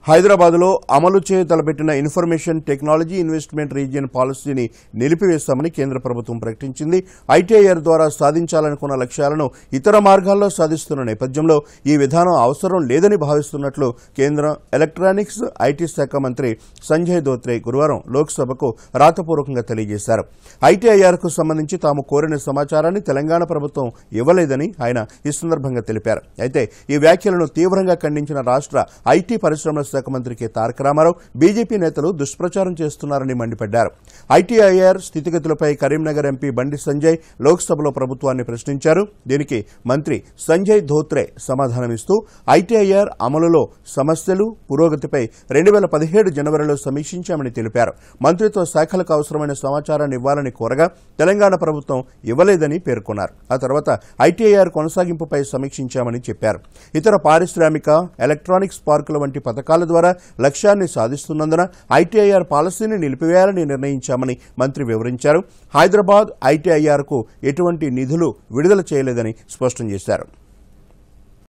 హైదరాబాద్లో అమలు చేయ తలపెట్టిన ఇన్ఫర్మేషన్ టెక్నాలజీ ఇన్వెస్ట్మెంట్ రీజియన్ పాలసీని నిలిపివేస్తామని కేంద్ర ప్రభుత్వం ప్రకటించింది ఐటీఐఆర్ ద్వారా సాధించాలనుకున్న లక్ష్యాలను ఇతర మార్గాల్లో సాధిస్తున్న నేపథ్యంలో ఈ విధానం అవసరం లేదని భావిస్తున్నట్లు కేంద్ర ఎలక్ట్రానిక్స్ ఐటీ శాఖ మంత్రి సంజయ్ దోత్రే గురువారం లోక్సభకు రాతపూర్వకంగా తెలియజేశారు ఐటీఐఆర్కు సంబంధించి తాము కోరిన సమాచారాన్ని తెలంగాణ ప్రభుత్వం ఇవ్వలేదని ఆయన ఈ సందర్భంగా తెలిపారు అయితే ఈ వ్యాఖ్యలను తీవ్రంగా ఖండించిన రాష్ట్ర ఐటీ పరిశ్రమల శాఖ మంత్రి కె తారక రామారావు బీజేపీ నేతలు దుష్ప్రచారం చేస్తున్నారని మండిపడ్డారు ఐటీఐఆర్ స్థితిగతులపై కరీంనగర్ ఎంపీ బండి సంజయ్ లోక్సభలో ప్రభుత్వాన్ని ప్రశ్నించారు దీనికి మంత్రి సంజయ్ ధోత్రే సమాధానమిస్తూ ఐటీఐఆర్ అమలులో సమస్యలు పురోగతిపై రెండు వేల పదిహేడు జనవరిలో సమీక్షించామని తెలిపారు మంత్రిత్వ శాఖలకు అవసరమైన సమాచారాన్ని ఇవ్వాలని కోరగా తెలంగాణ ప్రభుత్వం ఇవ్వలేదని పేర్కొన్నారు ఆ తర్వాత ఐటీఐఆర్ కొనసాగింపుపై సమీక్షించామని చెప్పారు ఇతర పారిశ్రామిక ఎలక్ట్రానిక్స్ పార్కుల వంటి పథకాల ద్వారా లక్ష్యాన్ని సాధిస్తున్నందున ఐటీఐఆర్ పాలసీని నిలిపివేయాలని నిర్ణయించామని మంత్రి వివరించారు హైదరాబాద్ ఐటీఐఆర్కు ఎటువంటి నిధులు విడుదల చేయలేదని స్పష్టం చేశారు